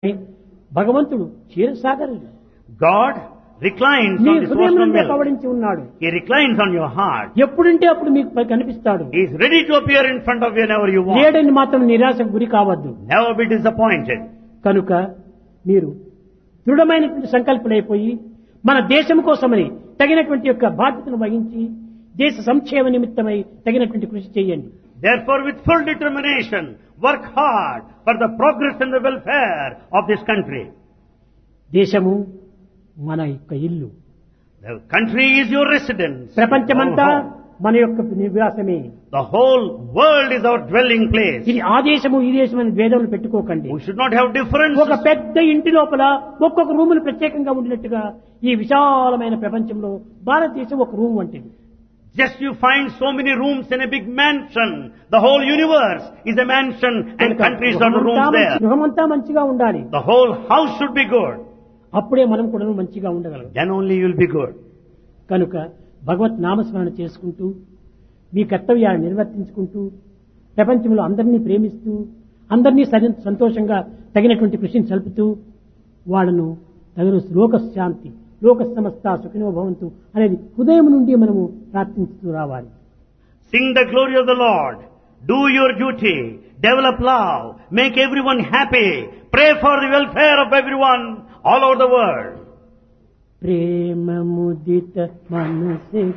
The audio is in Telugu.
భగవంతుడు క్షీరసాగరుడు God reclines me on this హృదయం ocean నుండే milk. కవడించి ఉన్నాడు He reclines on your heart. ఎప్పుడంటే అప్పుడు మీకు పై కనిపిస్తాడు He is ready to appear in front of you whenever you want. లేడని మాత్రం నిరాశకు గురి కావద్దు Never be disappointed. కనుక మీరు దృఢమైనటువంటి సంకల్పులైపోయి మన దేశం కోసమని తగినటువంటి యొక్క బాధ్యతను వహించి దేశ సంక్షేమ నిమిత్తమై తగినటువంటి కృషి చేయండి Therefore, with full determination, work hard for the progress and the welfare of this country. దేశము మన యొక్క ఇల్లు The country is your residence. ప్రపంచమంతా Our home. మన యొక్క నివాసమే The whole world is our dwelling place. ఇది ఆ దేశము ఈ దేశం అని భేదములు పెట్టుకోకండి We should not have differences. ఒక పెద్ద ఇంటి లోపల ఒక్కొక్క రూములు ప్రత్యేకంగా ఉండినట్టుగా ఈ విశాలమైన ప్రపంచంలో భారతదేశం ఒక రూమ్ వంటిది Just you find so many rooms in a big mansion. The whole universe is a mansion and countries are the rooms గృహమంతా there. గృహమంతా మంచిగా ఉండాలి The whole house should be good. అప్పుడే మనం కూడా మంచిగా ఉండగలం Then only you will be good. కనుక భగవత్ నామస్మరణ చేసుకుంటూ మీ కర్తవ్యాన్ని నిర్వర్తించుకుంటూ ప్రపంచంలో అందరినీ ప్రేమిస్తూ అందరినీ సరి- సంతోషంగా తగినటువంటి కృషిని సలుపుతూ వాళ్ళను తగిన లోక శాంతి లోక సమస్త సుఖినో భవంతు అనేది హృదయం నుండి మనము ప్రార్థించుతూ రావాలి Sing the glory of the Lord. Do your duty. Develop love. Make everyone happy. Pray for the welfare of everyone all over the world. ప్రేమ ముదిత మనసే